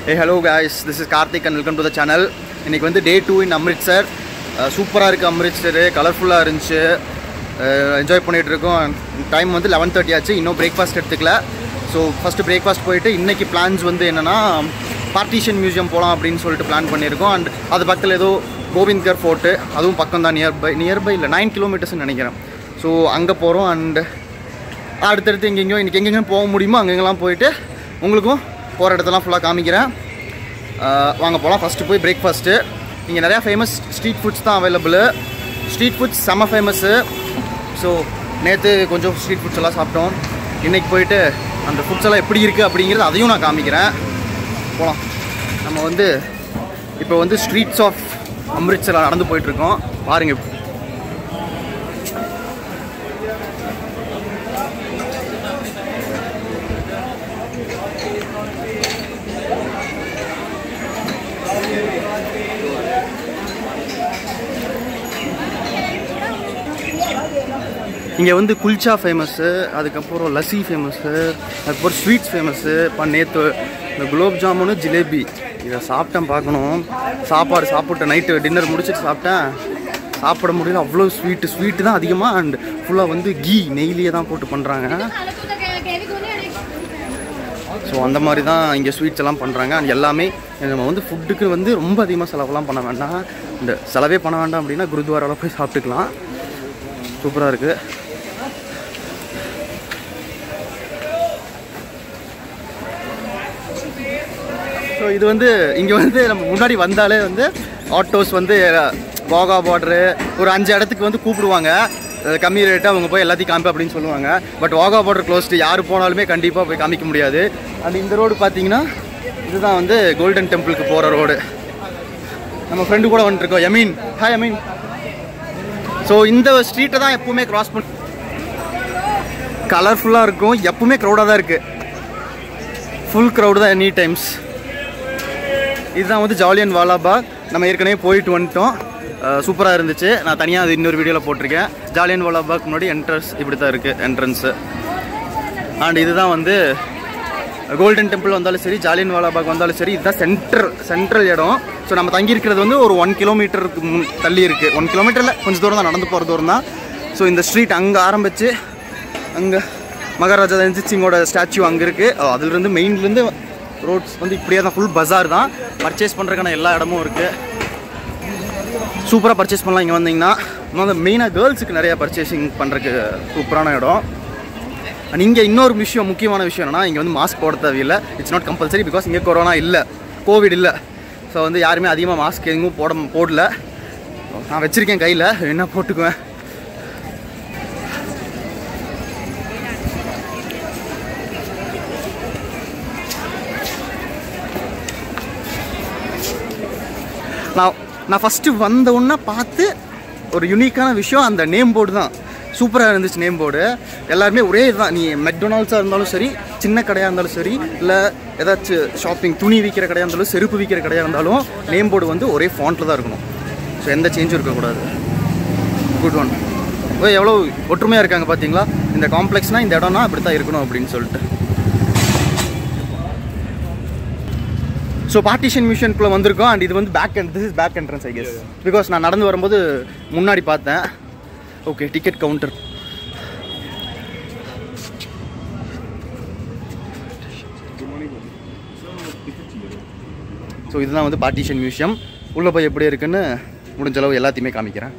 A hello guys this is Karthik and welcome to the channel இன்றைக்கி வந்து டே two இன் அம்ரிட்சர் சூப்பராக இருக்குது அம்ரிட்சரு கலர்ஃபுல்லாக இருந்துச்சு என்ஜாய் பண்ணிகிட்டு இருக்கோம் டைம் வந்து லெவன் தேர்ட்டி ஆச்சு இன்னும் பிரேக்ஃபாஸ்ட் எடுத்துக்கல ஸோ ஃபஸ்ட்டு பிரேக்ஃபாஸ்ட் போயிட்டு இன்றைக்கி பிளான்ஸ் வந்து என்னென்னா பார்ட்டிஷன் மியூசியம் போகலாம் அப்படின்னு சொல்லிட்டு பிளான் பண்ணியிருக்கோம் அண்ட் அது பக்கத்தில் ஏதோ கோவிந்த்கர் ஃபோர்ட்டு அதுவும் பக்கம் தான் நியர்பை நியர்பை இல்லை நைன் கிலோமீட்டர்ஸ்னு நினைக்கிறேன் ஸோ அங்கே போகிறோம் அண்ட் அடுத்தடுத்து எங்கெங்கேயோ இன்றைக்கி எங்கெங்கேயும் போக முடியுமோ அங்கெங்கெல்லாம் போயிட்டு உங்களுக்கும் போகிற இடத்தெல்லாம் ஃபுல்லாக காமிக்கிறேன் ஆஹ் வாங்க போகலாம் ஃபஸ்ட்டு போய் பிரேக்ஃபாஸ்ட்டு இங்கே நிறையா ஃபேமஸ் ஸ்ட்ரீட் ஃபுட்ஸ் தான் அவைலபிள் ஸ்ட்ரீட் ஃபுட்ஸ் செம்ம ஃபேமஸ்ஸு ஸோ நேற்று கொஞ்சம் ஸ்ட்ரீட் ஃபுட்ஸ் எல்லாம் சாப்பிட்டோம் இன்றைக்கி போயிட்டு அந்த ஃபுட்ஸ் எல்லாம் எப்படி இருக்குது அப்படிங்கிறது அதையும் நான் காமிக்கிறேன் போகலாம் நம்ம வந்து இப்போ வந்து ஸ்ட்ரீட்ஸ் ஆஃப் அம்ரிட்சரில் நடந்து போயிட்டுருக்கோம் பாருங்கள் இங்கே வந்து குல்ச்சா ஃபேமஸ்ஸு அதுக்கப்புறம் லஸ்ஸி ஃபேமஸ்ஸு அதுக்கப்புறம் ஸ்வீட்ஸ் ஃபேமஸ்ஸு இப்போ நேற்று இந்த குலோப் ஜாமுனு ஜிலேபி இதை சாப்பிட்டேன் பார்க்கணும் சாப்பாடு சாப்பிட்டு நைட்டு டின்னர் முடிச்சுட்டு சாப்பிட்டேன் சாப்பிட முடியல அவ்வளோ ஸ்வீட்டு ஸ்வீட்டு தான் அதிகமாக அண்ட் ஃபுல்லாக வந்து கீ நெய்லியே தான் போட்டு பண்ணுறாங்க ஸோ அந்த மாதிரி தான் இங்கே ஸ்வீட்ஸ் எல்லாம் பண்ணுறாங்க அண்ட் எல்லாமே நம்ம வந்து ஃபுட்டுக்கு வந்து ரொம்ப அதிகமாக செலவெல்லாம் பண்ண வேண்டாம் இந்த செலவே பண்ண வேண்டாம் அப்படின்னா குருத்வாராவில் போய் சாப்பிட்டுக்கலாம் சூப்பராக இருக்குது ஸோ இது வந்து இங்கே வந்து நம்ம முன்னாடி வந்தாலே வந்து ஆட்டோஸ் வந்து வாகா பார்டரு ஒரு அஞ்சு இடத்துக்கு வந்து கூப்பிடுவாங்க அஹ் கம்மி ரேட்டு அவங்க போய் எல்லாத்தையும் காமிப்பேன் அப்படின்னு சொல்லுவாங்க பட் வாகா பார்டர் க்ளோஸ்டு யார் போனாலுமே கண்டிப்பாக போய் காமிக்க முடியாது அண்ட் இந்த ரோடு பார்த்தீங்கன்னா இதுதான் வந்து கோல்டன் டெம்பிளுக்கு போகிற ரோடு நம்ம ஃப்ரெண்டு கூட வந்துட்டுருக்கோம் யமீன் ஹாய் யமீன் ஸோ இந்த ஸ்ட்ரீட்டை தான் எப்பவுமே கிராஸ் பண்ண கலர்ஃபுல்லாக இருக்கும் எப்பவுமே க்ரௌடாக தான் இருக்குது ஃபுல் க்ரௌடு தான் எனி டைம்ஸ் இதுதான் வந்து ஜாலியன் வாலாபாக் நம்ம ஏற்கனவே போயிட்டு வந்துட்டோம் சூப்பராக இருந்துச்சு நான் தனியாக அது இன்னொரு வீடியோவில் போட்டிருக்கேன் ஜாலியன் வாலாபாக் முன்னாடி என்ட்ரன்ஸ் இப்படி தான் இருக்குது என்ட்ரன்ஸு அண்ட் இதுதான் வந்து கோல்டன் டெம்பிள் வந்தாலும் சரி ஜாலியன் வாலாபாக் வந்தாலும் சரி இதுதான் சென்ட்ரல் சென்ட்ரல் இடம் ஸோ நம்ம தங்கியிருக்கிறது வந்து ஒரு ஒன் கிலோமீட்டருக்கு முன் தள்ளி இருக்குது ஒன் கிலோமீட்டரில் கொஞ்சம் தூரம் தான் நடந்து போகிற தூரம் தான் ஸோ இந்த ஸ்ட்ரீட் அங்கே ஆரம்பித்து அங்கே மகாராஜா ரஞ்சித் சிங்கோட ஸ்டாச்சு அங்கே இருக்குது அதுலேருந்து மெயின்லேருந்து ரோட்ஸ் வந்து இப்படியே தான் ஃபுல் பஜார் தான் பர்ச்சேஸ் பண்ணுறதுக்கான எல்லா இடமும் இருக்குது சூப்பராக பர்ச்சேஸ் பண்ணலாம் இங்கே வந்தீங்கன்னா இன்னும் வந்து மெயினாக கேர்ள்ஸுக்கு நிறையா பர்ச்சேசிங் பண்ணுறதுக்கு சூப்பரான இடம் அண்ட் இங்கே இன்னொரு விஷயம் முக்கியமான விஷயம் என்னன்னா இங்கே வந்து மாஸ்க் போட தேவையில்லை இட்ஸ் நாட் கம்பல்சரி பிகாஸ் இங்கே கொரோனா இல்லை கோவிட் இல்லை ஸோ வந்து யாருமே அதிகமாக மாஸ்க் எங்கும் போட போடல நான் வச்சுருக்கேன் கையில் என்ன போட்டுக்குவேன் நான் நான் ஃபஸ்ட்டு வந்த உடனே பார்த்து ஒரு யூனிக்கான விஷயம் அந்த நேம் போர்டு தான் சூப்பராக இருந்துச்சு நேம் போர்டு எல்லாருமே ஒரே இதுதான் நீ மெக்டொனால்ட்ஸாக இருந்தாலும் சரி சின்ன கடையாக இருந்தாலும் சரி இல்லை ஏதாச்சும் ஷாப்பிங் துணி விற்கிற கடையாக இருந்தாலும் செருப்பு விற்கிற கடையாக இருந்தாலும் நேம் போர்டு வந்து ஒரே ஃபாண்ட்டில் தான் இருக்கணும் ஸோ எந்த சேஞ்சும் இருக்கக்கூடாது குட் ஒன் ஓ எவ்வளோ ஒற்றுமையாக இருக்காங்க பார்த்தீங்களா இந்த காம்ப்ளெக்ஸ்னால் இந்த இடம்னா அப்படி தான் இருக்கணும் அப்படின்னு சொல்லிட்டு ஸோ பார்ட்டிஷன் மியூஷனுக்குள்ளே வந்திருக்கோம் அண்ட் இது வந்து பேக் என் this is back entrance I guess because நான் நடந்து வரும்போது முன்னாடி பார்த்தேன் ஓகே டிக்கெட் கவுண்டர் ஸோ இதுதான் வந்து பார்ட்டிஷன் மியூசியம் உள்ளே போய் எப்படி இருக்குன்னு முடிஞ்ச அளவு எல்லாத்தையுமே காமிக்கிறேன்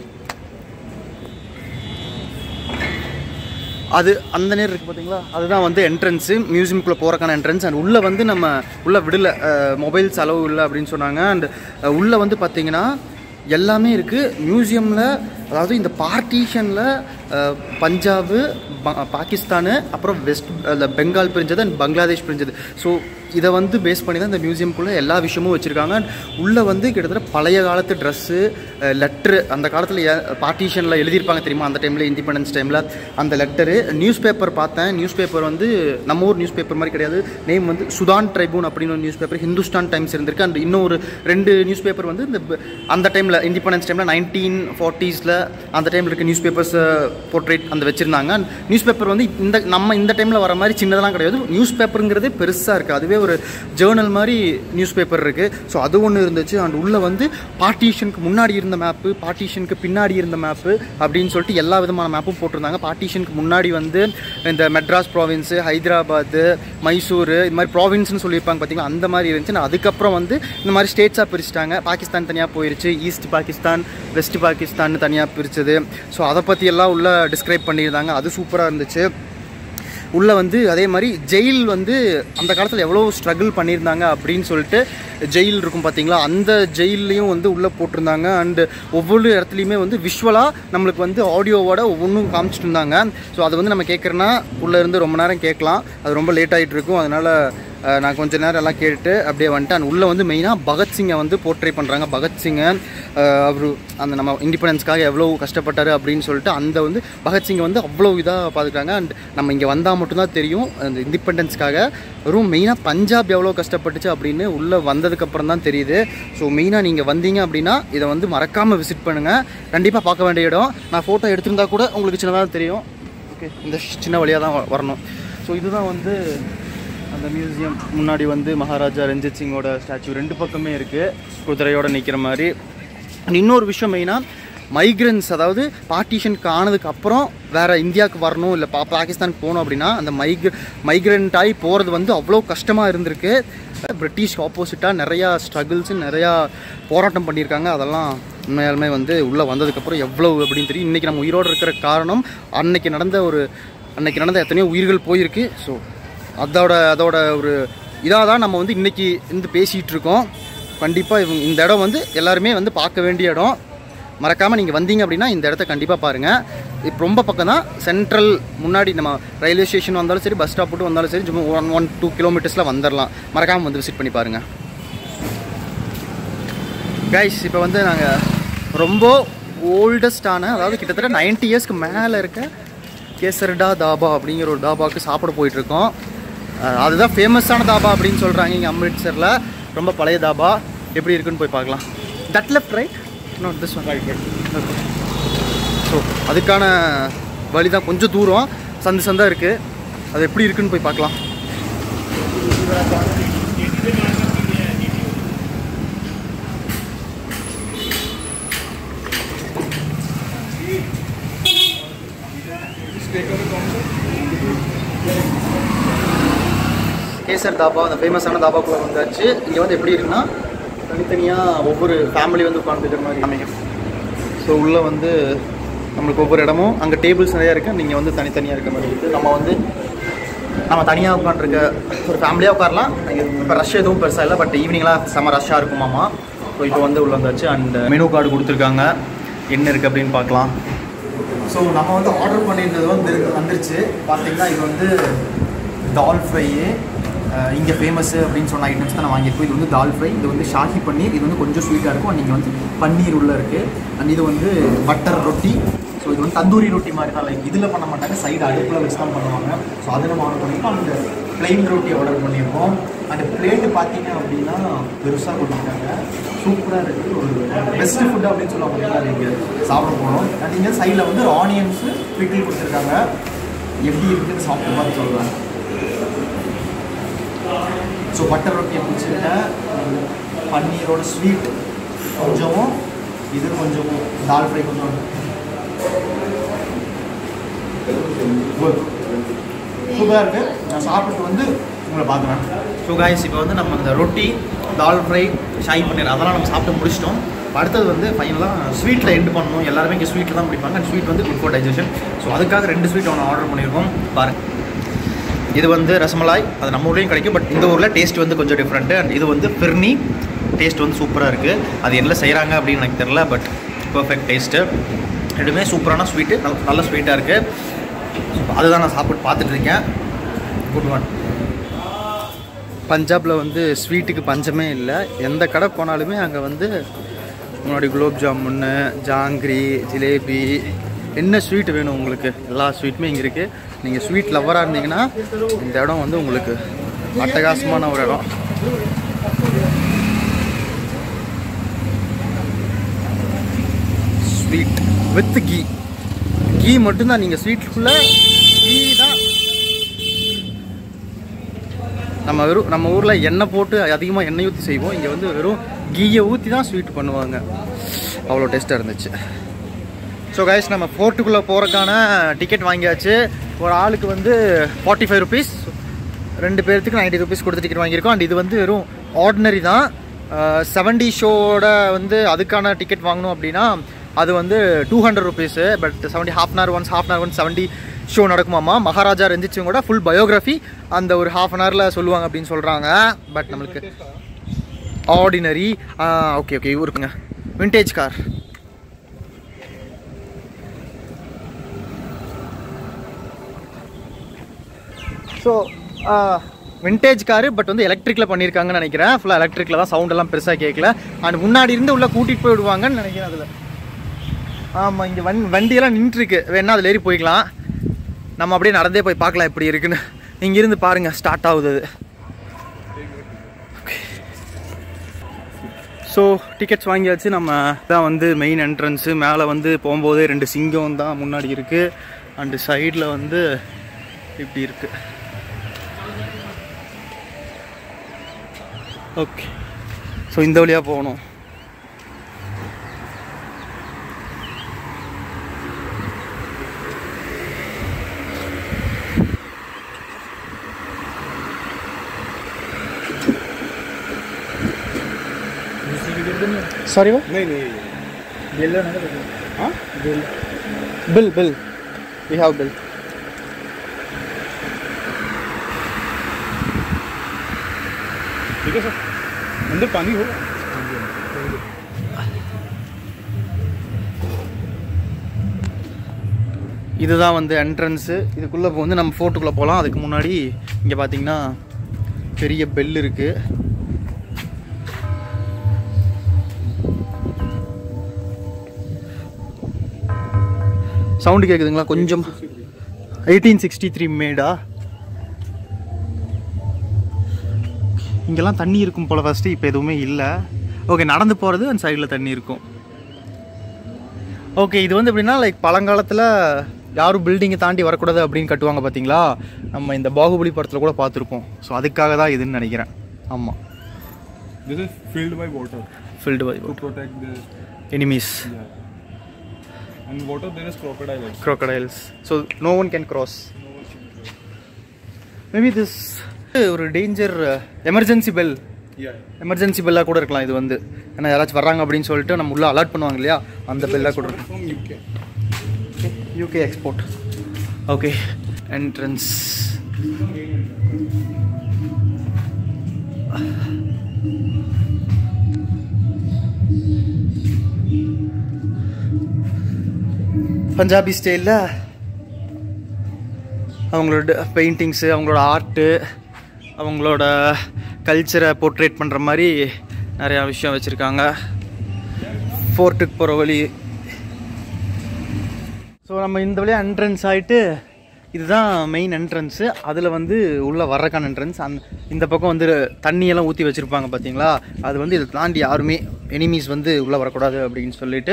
அது அந்த நேரம் இருக்குது பார்த்தீங்களா அதுதான் வந்து என்ட்ரன்ஸு மியூசியம்குள்ளே போகிறக்கான என்ட்ரன்ஸ் அண்ட் உள்ளே வந்து நம்ம உள்ளே விடல மொபைல்ஸ் அளவு இல்லை அப்படின்னு சொன்னாங்க அண்ட் உள்ளே வந்து பார்த்தீங்கன்னா எல்லாமே இருக்குது மியூசியமில் அதாவது இந்த பார்ட்டிஷனில் பஞ்சாபு ப- பாகிஸ்தானு அப்புறம் வெஸ்ட் அந்த பெங்கால் பிரிஞ்சது அண்ட் பங்களாதேஷ் பிரிஞ்சது ஸோ இதை வந்து பேஸ் பண்ணி தான் இந்த மியூசியம்குள்ளே எல்லா விஷயமும் வச்சுருக்காங்க உள்ளே வந்து கிட்டத்தட்ட பழைய காலத்து ட்ரெஸ்ஸு லெட்ரு அந்த காலத்தில் பார்ட்டிஷனில் எழுதியிருப்பாங்க தெரியுமா அந்த டைமில் இண்டிபெண்டன்ஸ் டைமில் அந்த லெட்டரு நியூஸ் பேப்பர் பார்த்தேன் நியூஸ் பேப்பர் வந்து நம்ம ஊர் நியூஸ் பேப்பர் மாதிரி கிடையாது நேம் வந்து சுதான் ட்ரைபூன் அப்படின்னு ஒரு நியூஸ் பேப்பர் ஹிந்துஸ்தான் டைம்ஸ் இருந்திருக்கு அண்ட் இன்னொரு ரெண்டு நியூஸ் பேப்பர் வந்து இந்த ப- அந்த டைமில் இண்டிபெண்டன்ஸ் டைமில் நைன்டீன் ஃபார்ட்டிஸில் அந்த டைமில் இருக்க நியூஸ் பேப்பர்ஸ் போர்ட்ரேட் அந்த வச்சுருந்தாங்க நியூஸ் பேப்பர் வந்து இந்த நம்ம இந்த டைமில் வர மாதிரி சின்னதெல்லாம் கிடையாது நியூஸ் பேப்பருங்கிறதே பெருசாக இருக்குது அதுவே ஒரு ஜேர்னல் மாதிரி நியூஸ் பேப்பர் இருக்குது ஸோ அது ஒன்று இருந்துச்சு அண்ட் உள்ளே வந்து பார்ட்டிஷனுக்கு முன்னாடி இருந்த மேப்பு பார்ட்டிஷனுக்கு பின்னாடி இருந்த மேப்பு அப்படின்னு சொல்லிட்டு எல்லா விதமான மேப்பும் போட்டிருந்தாங்க பார்ட்டிஷனுக்கு முன்னாடி வந்து இந்த மெட்ராஸ் ப்ராவின்ஸு ஹைதராபாத்து மைசூர் இது மாதிரி ப்ராவின்ஸ்னு சொல்லியிருப்பாங்க பார்த்தீங்களா அந்த மாதிரி இருந்துச்சு நான் அதுக்கப்புறம் வந்து இந்த மாதிரி ஸ்டேட்ஸாக பிரிச்சிட்டாங்க பாகிஸ்தான் தனியாக போயிருச்சு ஈஸ்ட் பாகிஸ்தான் வெஸ்ட் பாகிஸ்தான் தனியாக பிரிச்சது ஸோ அதை பற்றி எல்லாம் உள்ள டிஸ்கிரைப் பண்ணியிருந்தாங்க அது சூப்பராக இருந்துச்சு உள்ளே வந்து அதே மாதிரி ஜெயில் வந்து அந்த காலத்தில் எவ்வளோ ஸ்ட்ரகிள் பண்ணியிருந்தாங்க அப்படின்னு சொல்லிட்டு ஜெயில் இருக்கும் பார்த்தீங்களா அந்த ஜெயில்லையும் வந்து உள்ளே போட்டிருந்தாங்க அண்டு ஒவ்வொரு இடத்துலையுமே வந்து விஷுவலாக நம்மளுக்கு வந்து ஆடியோவோட ஒவ்வொன்றும் காமிச்சிட்டு இருந்தாங்க ஸோ அதை வந்து நம்ம கேட்குறேன்னா உள்ளே இருந்து ரொம்ப நேரம் கேட்கலாம் அது ரொம்ப லேட் ஆகிட்டு இருக்கும் அதனால் அஹ், நான் கொஞ்ச நேரம் எல்லாம் கேட்டுட்டு அப்படியே வந்துட்டு அண்ட் உள்ளே வந்து மெயினாக பகத்சிங்கை வந்து போர்ட்ரே பண்ணுறாங்க பகத்சிங்கை அவர் அந்த நம்ம இண்டிபெண்டன்ஸ்க்காக எவ்வளோ கஷ்டப்பட்டாரு அப்படின்னு சொல்லிட்டு அந்த வந்து பகத்சிங்கை வந்து அவ்வளோ இதாக பார்த்துருக்காங்க அண்ட் நம்ம இங்கே வந்தால் மட்டும்தான் தெரியும் அந்த இண்டிபெண்டன்ஸ்க்காக வெறும் மெயினாக பஞ்சாப் எவ்வளோ கஷ்டப்பட்டுச்சு அப்படின்னு உள்ளே வந்ததுக்கப்புறம் தான் தெரியுது ஸோ மெயினாக நீங்கள் வந்தீங்க அப்படின்னா இதை வந்து மறக்காமல் விசிட் பண்ணுங்கள் கண்டிப்பாக பார்க்க வேண்டிய இடம் நான் ஃபோட்டோ எடுத்திருந்தா கூட உங்களுக்கு சின்னதாக தெரியும் ஓகே இந்த சின்ன வழியாக தான் வ- வரணும் ஸோ இதுதான் வந்து அந்த மியூசியம் முன்னாடி வந்து மகாராஜா ரஞ்சித் சிங்கோட ஸ்டாச்சு ரெண்டு பக்கமே இருக்குது குதிரையோட நிற்கிற மாதிரி And இன்னொரு விஷயம் மெயினாக மைக்ரன்ஸ் அதாவது பார்ட்டிஷனுக்கு ஆனதுக்கு அப்புறம் வேற இந்தியாவுக்கு வரணும் இல்லை பா பாகிஸ்தானுக்கு போகணும் அப்படின்னா அந்த மைக்ர மைக்ரண்ட் ஆகி போகிறது வந்து அவ்வளோ கஷ்டமாக இருந்திருக்கு பிரிட்டிஷ்க்கு ஆப்போசிட்டாக நிறையா ஸ்ட்ரகிள்ஸு நிறையா போராட்டம் பண்ணியிருக்காங்க அதெல்லாம் உண்மையாலுமே வந்து உள்ளே வந்ததுக்கப்புறம் எவ்வளோ அப்படின்னு தெரியும் இன்றைக்கி நம்ம உயிரோடு இருக்கிற காரணம் அன்னைக்கு நடந்த ஒரு அன்னைக்கு நடந்த எத்தனையோ உயிர்கள் போயிருக்கு ஸோ அதோட அதோட ஒரு இதாக தான் நம்ம வந்து இன்றைக்கி இருந்து பேசிகிட்டு இருக்கோம் கண்டிப்பாக இவங்க இந்த இடம் வந்து எல்லாருமே வந்து பார்க்க வேண்டிய இடம் மறக்காமல் நீங்கள் வந்தீங்க அப்படின்னா இந்த இடத்த கண்டிப்பாக பாருங்கள் இப்போ ரொம்ப பக்கம் தான் சென்ட்ரல் முன்னாடி நம்ம ரயில்வே ஸ்டேஷன் வந்தாலும் சரி பஸ் ஸ்டாப் விட்டு வந்தாலும் சரி சும்மா ஒன் ஒன் டூ கிலோமீட்டர்ஸில் வந்துடலாம் மறக்காமல் வந்து விசிட் பண்ணி பாருங்கள் கைஸ் இப்போ வந்து நாங்கள் ரொம்ப ஓல்டஸ்டான அதாவது கிட்டத்தட்ட 90 இயர்ஸ்க்கு மேலே இருக்க கேசர்டா தாபா அப்படிங்கிற ஒரு தாபாவுக்கு சாப்பிட போயிட்டுருக்கோம் அதுதான் ஃபேமஸான தாபா அப்படின்னு சொல்கிறாங்க இங்கே அம்ரிட்சரில் ரொம்ப பழைய தாபா எப்படி இருக்குன்னு போய் பார்க்கலாம் that left right not this one right so அதுக்கான வழி தான் கொஞ்சம் தூரம் சந்து சந்தா இருக்குது அது எப்படி இருக்குன்னு போய் பார்க்கலாம் கேசர் தாபா அந்த ஃபேமஸான தாபாக்குள்ள வந்தாச்சு இங்கே வந்து எப்படி இருக்குன்னா தனித்தனியாக ஒவ்வொரு ஃபேமிலி வந்து உட்காந்துக்கிற மாதிரி அமையும் ஸோ உள்ளே வந்து நம்மளுக்கு ஒவ்வொரு இடமும் அங்கே டேபிள்ஸ் நிறையா இருக்குது நீங்கள் வந்து தனித்தனியாக இருக்க மாதிரி இருக்குது நம்ம வந்து நம்ம தனியாக உட்காந்துருக்க ஒரு ஃபேமிலியாக உட்காரலாம் இப்போ ரஷ் எதுவும் பெருசாக இல்லை பட் ஈவினிங்லாம் செம்ம ரஷ்ஷாக இருக்குமாமா ஸோ இப்போ வந்து உள்ள வந்தாச்சு அண்ட் மெனு கார்டு கொடுத்துருக்காங்க என்ன இருக்குது அப்படின்னு பார்க்கலாம் ஸோ நம்ம வந்து ஆர்டர் பண்ணியிருந்தது வந்து இருக்கு- வந்துருச்சு பார்த்தீங்கன்னா இது வந்து தால் ஃப்ரை இங்கே ஃபேமஸ் அப்படின்னு சொன்ன ஐட்டம்ஸ் தான் நான் வாங்கியிருக்கோம் இது வந்து தால் ஃப்ரை இது வந்து ஷாஹி பன்னீர் இது வந்து கொஞ்சம் ஸ்வீட்டாக இருக்கும் நீங்கள் வந்து பன்னீர் உள்ள இருக்குது அண்ட் இது வந்து பட்டர் ரொட்டி ஸோ இது வந்து தந்தூரி ரொட்டி மாதிரி தான் லைக் இதில் பண்ண மாட்டாங்க சைடு அடுப்பில் வச்சு தான் பண்ணுவாங்க ஸோ அதை நம்ம ஆர்டர் பண்ணியிருக்கோம் அந்த பிளெயின் ரொட்டி ஆர்டர் பண்ணியிருக்கோம் அந்த பிளேட்டு பார்த்தீங்க அப்படின்னா பெருசாக கொடுத்துருக்காங்க சூப்பராக இருக்குது ஒரு பெஸ்ட் ஃபுட் அப்படின்னு சொல்லுவாங்க அது இங்கே சாப்பிட போகிறோம் அண்ட் இங்கே சைடில் வந்து ஆனியன்ஸு பிக்கிள் கொடுத்துருக்காங்க எப்படி இருக்குன்னு சாப்பிட்டு பார்த்து சொல்கிறேன் ஸோ பட்டர் ரொட்டியை பிடிச்சிருக்கேன் பன்னீரோட ஸ்வீட் கொஞ்சமும் இது கொஞ்சமும் தால் ஃப்ரை கொஞ்சம் சூப்பராக இருக்குது நான் சாப்பிட்டு வந்து உங்களை பார்க்குறேன் ஸோ காய்ஸ் இப்போ வந்து நம்ம அந்த ரொட்டி தால் ஃப்ரை ஷாய் பன்னீர் அதெல்லாம் நம்ம சாப்பிட்டு முடிச்சிட்டோம் இப்ப அடுத்தது வந்து ஃபைனலாக ஸ்வீட்டில் எண்டு பண்ணணும் எல்லாருமே இங்கே ஸ்வீட்டில் தான் பிடிப்பாங்க அண்ட் ஸ்வீட் வந்து குட் ஃபார் டைஜஷன் ஸோ அதுக்காக ரெண்டு ஸ்வீட் ஒன்று ஆர்டர் பண்ணியிருக்கோம் பாருங்க இது வந்து ரசமலாய் அது நம்ம ஊர்லேயும் கிடைக்கும் பட் இந்த ஊரில் டேஸ்ட் வந்து கொஞ்சம் டிஃப்ரெண்ட்டு அண்ட் இது வந்து ஃபிர்னி டேஸ்ட் வந்து சூப்பராக இருக்குது அது என்ன செய்கிறாங்க அப்படின்னு எனக்கு தெரில பட் பர்ஃபெக்ட் டேஸ்ட்டு ரெண்டுமே சூப்பரான ஸ்வீட்டு நல்ல நல்ல ஸ்வீட்டாக இருக்குது அதுதான் நான் சாப்பிட்டு பார்த்துட்டு இருக்கேன் குட் ஒன் பஞ்சாபில் வந்து ஸ்வீட்டுக்கு பஞ்சமே இல்லை எந்த கடை போனாலுமே அங்கே வந்து முன்னாடி குலோப் ஜாமுன்னு ஜாங்கிரி ஜிலேபி என்ன ஸ்வீட் வேணும் உங்களுக்கு எல்லா ஸ்வீட்டுமே இங்கே இருக்குது நீங்கள் ஸ்வீட் லவ்வராக இருந்தீங்கன்னா இந்த இடம் வந்து உங்களுக்கு அட்டகாசமான ஒரு இடம் ஸ்வீட் வித் கீ கீ மட்டும்தான் நீங்கள் ஸ்வீட்டுக்குள்ளே கீ தான் நம்ம வெறும் நம்ம ஊரில் எண்ணெய் போட்டு அதிகமாக எண்ணெய் ஊற்றி செய்வோம் இங்கே வந்து வெறும் கீயை ஊற்றி தான் ஸ்வீட் பண்ணுவாங்க அவ்வளோ டேஸ்ட்டாக இருந்துச்சு ஸோ கைஸ் நம்ம ஃபோர்ட்டுக்குள்ளே போகிறக்கான டிக்கெட் வாங்கியாச்சு ஒரு ஆளுக்கு வந்து ஃபார்ட்டி ஃபைவ் ருபீஸ் ரெண்டு பேர்த்துக்கு நைன்ட்டி ருபீஸ் கொடுத்து டிக்கெட் வாங்கியிருக்கோம் அண்ட் இது வந்து வெறும் ஆர்டினரி தான் செவன்டி ஷோவோட வந்து அதுக்கான டிக்கெட் வாங்கணும் அப்படின்னா அது வந்து two hundred rupees but seventy half an hour once half an hour once seventy show நடக்குமாமா மகாராஜா ரஞ்சிச்சும் கூட ஃபுல் பயோகிராஃபி அந்த ஒரு ஹாஃப் அன் ஹவரில் சொல்லுவாங்க அப்படின்னு சொல்கிறாங்க பட் நம்மளுக்கு ஆர்டினரி ஓகே ஓகே இருக்குங்க vintage car so vintage car but வந்து எலக்ட்ரிக்கில் பண்ணியிருக்காங்கன்னு நினைக்கிறேன் ஃபுல்லாக எலக்ட்ரிக்கில் தான் சவுண்ட் எல்லாம் பெருசாக கேட்கல அண்ட் முன்னாடி இருந்து உள்ளே கூட்டிகிட்டு போய் விடுவாங்கன்னு நினைக்கிறேன் அதில் ஆமாம் இங்கே வண் வண்டியெல்லாம் நின்றுருக்கு வேணா அதில் ஏறி போய்க்கலாம் நம்ம அப்படியே நடந்தே போய் பார்க்கலாம் எப்படி இருக்குன்னு இங்கிருந்து பாருங்கள் ஸ்டார்ட் ஆகுது அது ஸோ டிக்கெட்ஸ் வாங்கியாச்சு நம்ம தான் வந்து மெயின் என்ட்ரன்ஸு மேலே வந்து போகும்போதே ரெண்டு சிங்கம் தான் முன்னாடி இருக்குது அண்டு சைடில் வந்து இப்படி இருக்குது ஓகே ஸோ இந்த வழியாக போகணும் सॉरी वो नहीं नहीं बिल है ना हाँ bill bill bill we have bill ठीक है सर अंदर पानी होगा இதுதான் வந்து என்ட்ரன்ஸு இதுக்குள்ளே வந்து நம்ம ஃபோர்ட்டுக்குள்ளே போகலாம் அதுக்கு முன்னாடி இங்கே பார்த்தீங்கன்னா பெரிய பெல் இருக்குது சவுண்டு கேட்குதுங்களா கொஞ்சம் எயிட்டீன் சிக்ஸ்டி த்ரீ மேடா இங்கெல்லாம் தண்ணி இருக்கும் போல் ஃபஸ்ட்டு இப்போ எதுவுமே இல்லை ஓகே நடந்து போகிறது அந்த சைடில் தண்ணி இருக்கும் ஓகே இது வந்து எப்படின்னா லைக் பழங்காலத்தில் யாரும் பில்டிங்கை தாண்டி வரக்கூடாது அப்படின்னு கட்டுவாங்க பார்த்தீங்களா நம்ம இந்த பாகுபலி படத்தில் கூட பார்த்துருப்போம் ஸோ அதுக்காக தான் இதுன்னு நினைக்கிறேன் ஆமாம் This is filled by water filled by to protect the enemies yeah. And water there is crocodile also. crocodiles so no one can cross maybe this ஒரு danger emergency bell Yeah. Emergency பெல்லாக கூட இருக்கலாம் இது வந்து ஏன்னா யாராச்சும் வர்றாங்க அப்படின்னு சொல்லிட்டு நம்ம உள்ள அலர்ட் பண்ணுவாங்க இல்லையா அந்த பெல்லாக கூட இருக்கும் From UK. UK export okay entrance Punjabi ஸ்டைலில் அவங்களோட பெயிண்டிங்ஸு அவங்களோட ஆர்ட்டு அவங்களோட கல்ச்சரை போர்ட்ரேட் பண்ணுற மாதிரி நிறையா விஷயம் வச்சுருக்காங்க ஃபோர்ட்டுக்கு போகிற வழி ஸோ நம்ம இந்த வழியாக என்ட்ரன்ஸ் ஆகிட்டு இதுதான் மெயின் என்ட்ரன்ஸு அதில் வந்து உள்ளே வர்றக்கான என்ட்ரன்ஸ் அந் இந்த பக்கம் வந்து தண்ணியெல்லாம் ஊற்றி வச்சுருப்பாங்க பார்த்தீங்களா அது வந்து இதை தாண்டி யாருமே எனிமீஸ் வந்து உள்ளே வரக்கூடாது அப்படின்னு சொல்லிட்டு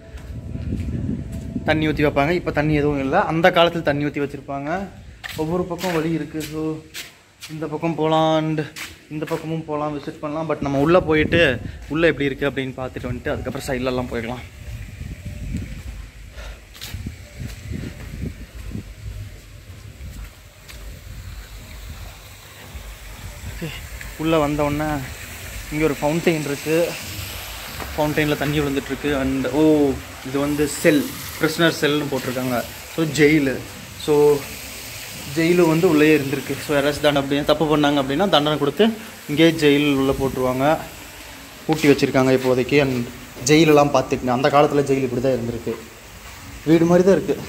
தண்ணி ஊற்றி வைப்பாங்க இப்போ தண்ணி எதுவும் இல்லை அந்த காலத்தில் தண்ணி ஊற்றி வச்சுருப்பாங்க ஒவ்வொரு பக்கம் வழி இருக்குது ஸோ இந்த பக்கம் போகலாம் அண்ட் இந்த பக்கமும் போகலாம் விசிட் பண்ணலாம் பட் நம்ம உள்ளே போயிட்டு உள்ளே எப்படி இருக்குது அப்படின்னு பார்த்துட்டு வந்துட்டு அதுக்கப்புறம் சைட்லலாம் போயிடலாம் உள்ளே வந்தோடனே இங்கே ஒரு ஃபவுண்டெயின் இருக்குது ஃபவுண்டெயினில் தண்ணி விழுந்துட்டுருக்கு அண்ட் ஓ இது வந்து செல் பிரிஸ்னர் செல்னு போட்டிருக்காங்க ஸோ ஜெயிலு ஸோ ஜெயிலு வந்து உள்ளே இருந்திருக்கு ஸோ யாராச்சும் தண்டனை அப்படி தப்பு பண்ணாங்க அப்படின்னா தண்டனை கொடுத்து இங்கேயே ஜெயில் உள்ளே போட்டுருவாங்க பூட்டி வச்சுருக்காங்க இப்போதைக்கு அண்ட் ஜெயிலெல்லாம் பார்த்துக்குங்க அந்த காலத்தில் ஜெயில் இப்படி தான் இருந்திருக்கு வீடு மாதிரி தான் இருக்குது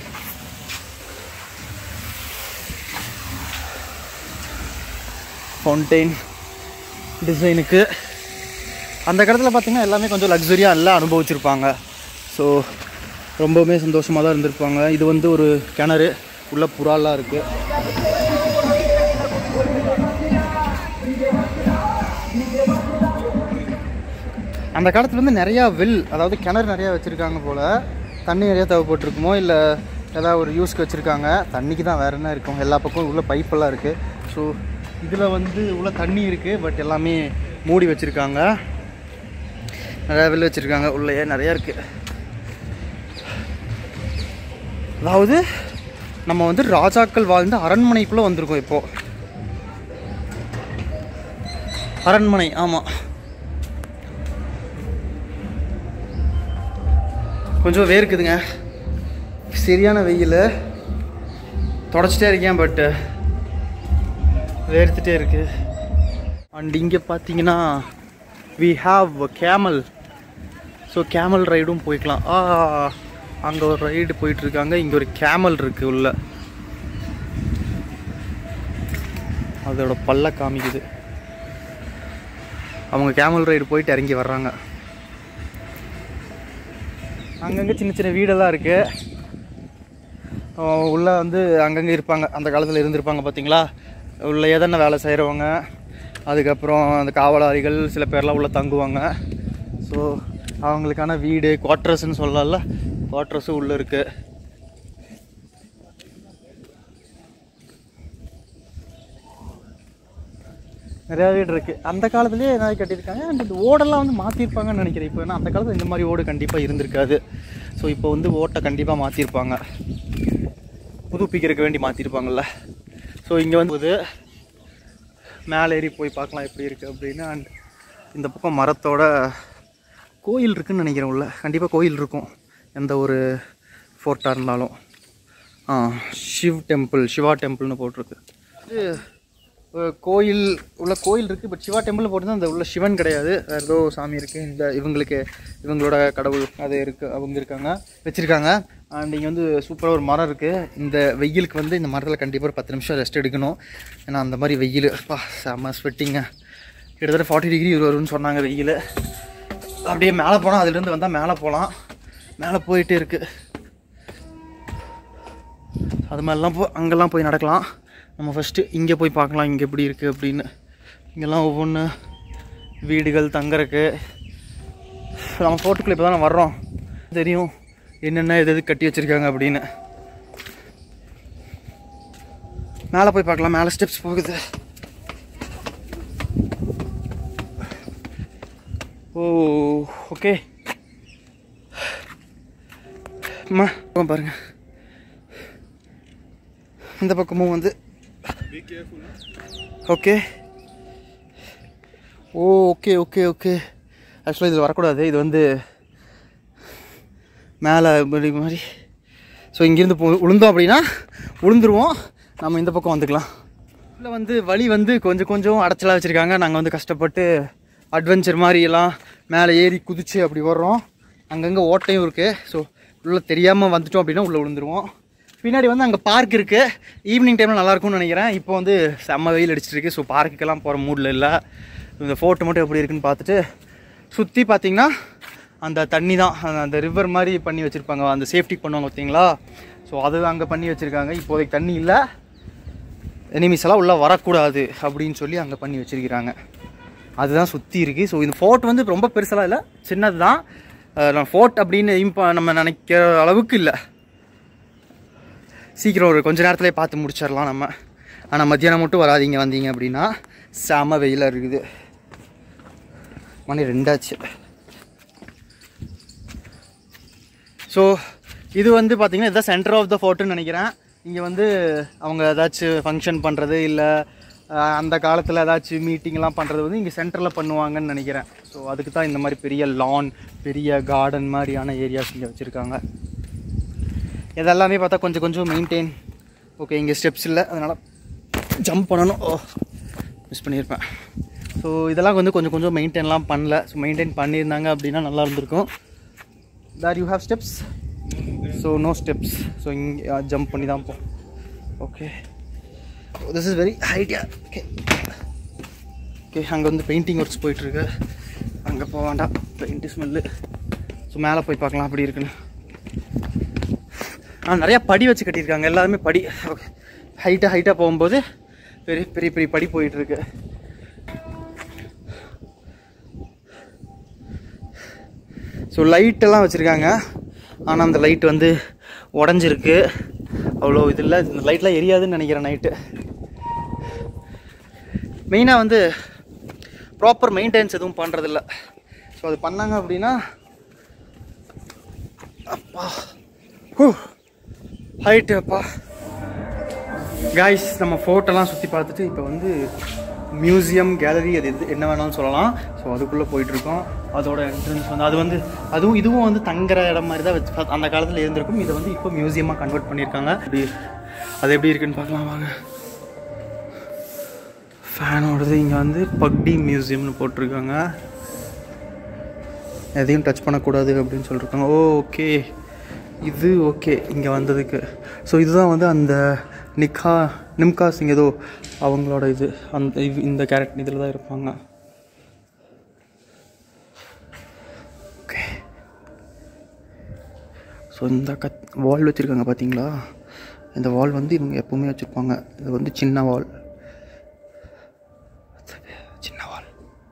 ஃபவுண்டெயின் டிசைனுக்கு அந்த காலத்தில் பார்த்தீங்கன்னா எல்லாமே கொஞ்சம் லக்ஸரியாக எல்லாம் அனுபவிச்சிருப்பாங்க ஸோ ரொம்பவுமே சந்தோஷமாக தான் இருந்திருப்பாங்க இது வந்து ஒரு கிணறு உள்ள புறாலாம் இருக்குது அந்த காலத்துல வந்து நிறையா வில் அதாவது கிணறு நிறையா வச்சுருக்காங்க போல் தண்ணி நிறையா தேவைப்பட்டிருக்குமோ இல்லை ஏதாவது ஒரு யூஸ்க்கு வச்சுருக்காங்க தண்ணிக்கு தான் வேறு என்ன இருக்கும் எல்லா பக்கமும் உள்ள பைப்பெல்லாம் இருக்குது ஸோ இதில் வந்து உள்ள தண்ணி இருக்குது பட் எல்லாமே மூடி வச்சுருக்காங்க நிறையா வெளில வச்சுருக்காங்க உள்ளேயே நிறையா இருக்குது அதாவது நம்ம வந்து ராஜாக்கள் வாழ்ந்த அரண்மனைக்குள்ளே வந்திருக்கோம் இப்போது அரண்மனை ஆமாம் கொஞ்சம் வேர்க்குதுங்க சரியான வெயில் தொடச்சிட்டே இருக்கேன் பட்டு வேர்த்துட்டே இருக்கு அண்ட் இங்கே பார்த்தீங்கன்னா we have camel so camel ரைடும் போய்க்கலாம் ஆ அங்கே ஒரு ரைடு போயிட்டுருக்காங்க இங்கே ஒரு கேமல் இருக்கு உள்ள அதோட பல்ல காமிக்குது அவங்க கேமல் ரைடு போயிட்டு இறங்கி வர்றாங்க அங்கங்கே சின்ன சின்ன வீடெல்லாம் இருக்கு அஹ் உள்ள வந்து அங்கங்கே இருப்பாங்க அந்த காலத்தில் இருந்திருப்பாங்க பார்த்தீங்களா உள்ள எதன வேலை செய்கிறவங்க அதுக்கப்புறம் அந்த காவலாளிகள் சில பேர்லாம் உள்ள தங்குவாங்க ஸோ அவங்களுக்கான வீடு குவார்ட்டர்ஸ்னு சொல்லலாம்ல குவார்ட்டர்ஸும் உள்ளே இருக்குது நிறையா வீடு இருக்குது அந்த காலத்துலேயே என்ன கட்டியிருக்காங்க அண்ட் இந்த ஓடெல்லாம் வந்து மாற்றிருப்பாங்கன்னு நினைக்கிறேன் இப்போ ஏன்னா அந்த காலத்தில் இந்த மாதிரி ஓடு கண்டிப்பாக இருந்திருக்காது ஸோ இப்போ வந்து ஓட்டை கண்டிப்பாக மாற்றிருப்பாங்க புதுப்பிக்கிறதுக்கு வேண்டி மாற்றிருப்பாங்கல்ல ஸோ இங்கே வந்து இது மேலே ஏறி போய் பார்க்கலாம் எப்படி இருக்குது அப்படின்னு அண்ட் இந்த பக்கம் மரத்தோட கோயில் இருக்குன்னு நினைக்கிறேன் உள்ள கண்டிப்பாக கோயில் இருக்கும் எந்த ஒரு ஃபோர்ட்டாக இருந்தாலும் ஆ சிவ் டெம்பிள் சிவா டெம்பிள்னு போட்டிருக்கு இது அஹ், கோயில் உள்ள கோயில் இருக்குது பட் சிவா டெம்பிள் போட்டு அந்த உள்ள சிவன் கிடையாது வேறு ஏதோ சாமி இருக்குது இந்த இவங்களுக்கு இவங்களோட கடவுள் அது இருக்குது அவங்க இருக்காங்க வச்சுருக்காங்க அண்ட் இங்கே வந்து சூப்பராக ஒரு மரம் இருக்குது இந்த வெயிலுக்கு வந்து இந்த மரத்தில் கண்டிப்பாக ஒரு பத்து நிமிஷம் ரெஸ்ட் எடுக்கணும் ஏன்னா அந்த மாதிரி வெயில் பா செம்ம ஸ்வெட்டிங்க கிட்டத்தட்ட ஃபார்ட்டி டிகிரி வரும்னு சொன்னாங்க வெயில் அப்படியே மேலே போனால் அதுலேருந்து வந்தால் மேலே போகலாம் மேலே போயிட்டே இருக்குது அது மாதிரிலாம் போ அங்கெல்லாம் போய் நடக்கலாம் நம்ம ஃபஸ்ட்டு இங்கே போய் பார்க்கலாம் இங்கே எப்படி இருக்குது அப்படின்னு இங்கெல்லாம் ஒவ்வொன்று வீடுகள் தங்கறக்கு நம்ம ஃபோட்டோக்குள்ள இப்போ தான் வர்றோம் தெரியும் என்னென்ன எது எது கட்டி வச்சுருக்காங்க அப்படின்னு மேலே போய் பார்க்கலாம் மேலே ஸ்டெப்ஸ் போகுது ஓ ஓகே அம்மா பக்கம் பாருங்க இந்த பக்கமும் வந்து Be careful. Okay oh okay okay okay ஆக்சுவலாக இதில் வரக்கூடாது இது வந்து மேலே இப்படி மாதிரி ஸோ இங்கேருந்து போ விழுந்தோம் அப்படின்னா விழுந்துருவோம் நம்ம இந்த பக்கம் வந்துக்கலாம் இதில் வந்து வழி வந்து கொஞ்சம் கொஞ்சம் அடைச்சலாக வச்சுருக்காங்க நாங்கள் வந்து கஷ்டப்பட்டு அட்வென்ச்சர் மாதிரி எல்லாம் மேலே ஏறி குதிச்சு அப்படி வர்றோம் அங்கங்கே ஓட்டையும் இருக்குது ஸோ உள்ளே தெரியாமல் வந்துட்டோம் அப்படின்னா உள்ளே விழுந்துருவோம் பின்னாடி வந்து அங்கே பார்க் இருக்குது ஈவினிங் டைமில் நல்லா இருக்கும்னு நினைக்கிறேன் இப்போ வந்து செம்ம வெயில் அடிச்சிட்டு இருக்கு ஸோ பார்க்குக்கெல்லாம் போகிற மூடில் இல்லை இந்த ஃபோட்டோ மட்டும் எப்படி இருக்குன்னு பார்த்துட்டு சுற்றி பார்த்தீங்கன்னா அந்த தண்ணி தான் அந்த- அந்த ரிவர் மாதிரி பண்ணி வச்சுருப்பாங்க அந்த சேஃப்டி பண்ணுவாங்க பார்த்தீங்களா ஸோ அது அங்கே பண்ணி வச்சுருக்காங்க இப்போதைக்கு தண்ணி இல்லை எனிமீஸ் எல்லாம் உள்ளே வரக்கூடாது அப்படின்னு சொல்லி அங்கே பண்ணி வச்சிருக்கிறாங்க அதுதான் சுற்றி இருக்குது ஸோ இந்த ஃபோர்ட் வந்து ரொம்ப பெருசெல்லாம் இல்லை சின்னது தான் நான் ஃபோர்ட் அப்படின்னு இம்ப நம்ம நினைக்கிற அளவுக்கு இல்லை சீக்கிரம் ஒரு கொஞ்ச நேரத்துலேயே பார்த்து முடிச்சிடலாம் நம்ம ஆனால் மத்தியானம் மட்டும் வராதீங்க வந்தீங்க அப்படின்னா செம வெயிலாக இருக்குது மணி ரெண்டாச்சு ஸோ இது வந்து பார்த்தீங்கன்னா இதுதான் சென்டர் ஆஃப் த ஃபோர்ட்டுன்னு நினைக்கிறேன் இங்கே வந்து அவங்க ஏதாச்சும் ஃபங்க்ஷன் பண்ணுறது இல்லை அந்த காலத்தில் ஏதாச்சும் மீட்டிங்லாம் பண்ணுறது வந்து இங்கே சென்டரில் பண்ணுவாங்கன்னு நினைக்கிறேன் ஸோ அதுக்கு தான் இந்த மாதிரி பெரிய லான் பெரிய கார்டன் மாதிரியான ஏரியாஸ் இங்கே வச்சுருக்காங்க இதெல்லாமே பார்த்தா கொஞ்சம் கொஞ்சம் மெயின்டைன் ஓகே இங்கே ஸ்டெப்ஸ் இல்லை அதனால் ஜம்ப் பண்ணணும் ஓ மிஸ் பண்ணியிருப்பேன் ஸோ இதெல்லாம் வந்து கொஞ்சம் கொஞ்சம் மெயின்டைன்லாம் பண்ணல ஸோ மெயின்டைன் பண்ணியிருந்தாங்க அப்படின்னா நல்லா இருந்திருக்கும் there you have steps so no steps so இங்கே ஜம்ப் பண்ணி தான் போ ஓகே திஸ் இஸ் வெரி ஹைட்டியா ஓகே ஓகே அங்கே வந்து பெயிண்டிங் ஒர்க்ஸ் போயிட்டுருக்கு அங்கே போக வேண்டாம் பெயிண்ட்டு ஸ்மெல்லு ஸோ மேலே போய் பார்க்கலாம் அப்படி இருக்குன்னு ஆ நிறையா படி வச்சு கட்டியிருக்காங்க எல்லாருமே படி ஓகே ஹைட்டாக ஹைட்டாக போகும்போது பெரிய பெரிய பெரிய படி போயிட்டுருக்கு ஸோ லைட்டெல்லாம் வச்சுருக்காங்க ஆனால் அந்த லைட் வந்து உடஞ்சிருக்கு அவ்வளோ இது இல்லை இந்த லைட்லாம் எரியாதுன்னு நினைக்கிறேன் நைட்டு மெயினாக வந்து ப்ராப்பர் மெயின்டெனன்ஸ் எதுவும் பண்ணுறதில்ல ஸோ அது பண்ணாங்க அப்படின்னா அப்பா ஹூ ஹைட்டு அப்பா காய்ஸ் நம்ம ஃபோட்டோலாம் சுற்றி பார்த்துட்டு இப்போ வந்து மியூசியம் கேலரி அது எது என்ன வேணாலும் சொல்லலாம் ஸோ அதுக்குள்ளே போயிட்டுருக்கோம் அதோட என்ட்ரன்ஸ் வந்து அது வந்து அதுவும் இதுவும் வந்து தங்குற இடம் மாதிரி தான் வச்சு அந்த காலத்தில் இருந்திருக்கும் இதை வந்து இப்போ மியூசியமாக கன்வெர்ட் பண்ணியிருக்காங்க இப்படி அது எப்படி இருக்குன்னு பார்க்கலாம் வாங்க ஃபேனோடது இங்கே வந்து பக்டி மியூசியம்னு போட்டிருக்காங்க எதையும் டச் பண்ணக்கூடாது அப்படின்னு சொல்லியிருக்காங்க ஓ ஓகே இது ஓகே இங்கே வந்ததுக்கு ஸோ இதுதான் வந்து அந்த நிக்கா நிம்கா சிங் ஏதோ அவங்களோட இது அந்த இவ்- இந்த கேரக்டர் இதில் தான் இருப்பாங்க ஓகே ஸோ இந்த கத் வால் வச்சுருக்காங்க பார்த்தீங்களா இந்த வால் வந்து இவங்க எப்பவுமே வச்சுருப்பாங்க இது வந்து சின்ன வால் சின்ன வால்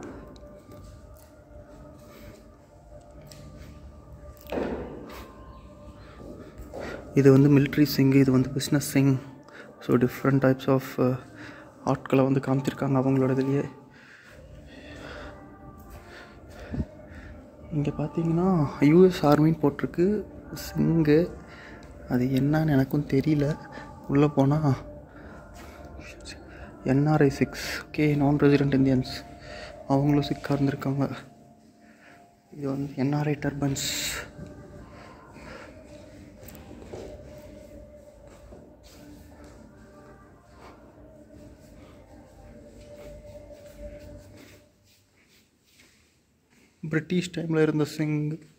இது வந்து மிலிட்ரி சிங் இது வந்து business Singh so different types of ஆட்களை வந்து காமிச்சிருக்காங்க அவங்களோட இதுலேயே இங்கே பார்த்தீங்கன்னா யூஎஸ் ஆர்மின்னு போட்டிருக்கு சிங்கு அது என்னன்னு எனக்கும் தெரியல உள்ளே போனால் NRI Sikhs okay non resident Indians அவங்களும் சிக்காக இருந்திருக்காங்க இது வந்து என்ஆர்ஐ டர்பன்ஸ் பிரிட்டிஷ் டைமில் இருந்த சிங்